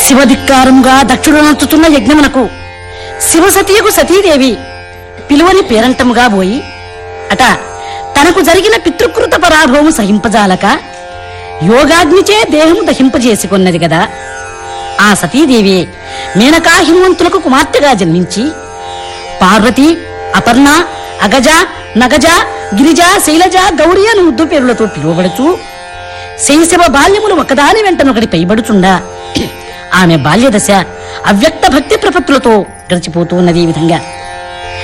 శివధిక్కారముగా దక్షుడు నచ్చుతున్న యజ్ఞమునకు శివసతీయకు సతీదేవి పిలువని పేరంటముగా పోయి అట తనకు జరిగిన పితృకృత పరాభవము సహింపజాలక యోగాగ్నిచే దేహము దహింపజేసుకున్నది కదా ఆ సతీదేవి మేనకా హిమవంతులకు కుమార్తెగా జన్మించి పార్వతి అపర్ణ అగజ నగజ గిరిజ శైలజ గౌరి అని ముద్దు పేరులతో పిలువబడుచు శైశవ బాల్యములు ఒకదాని వెంటనొకటి పైబడుచుండా ఆమె బాల్యదశ అవ్యక్త భక్తి ప్రపత్తులతో గడిచిపోతూ ఉన్నది ఈ విధంగా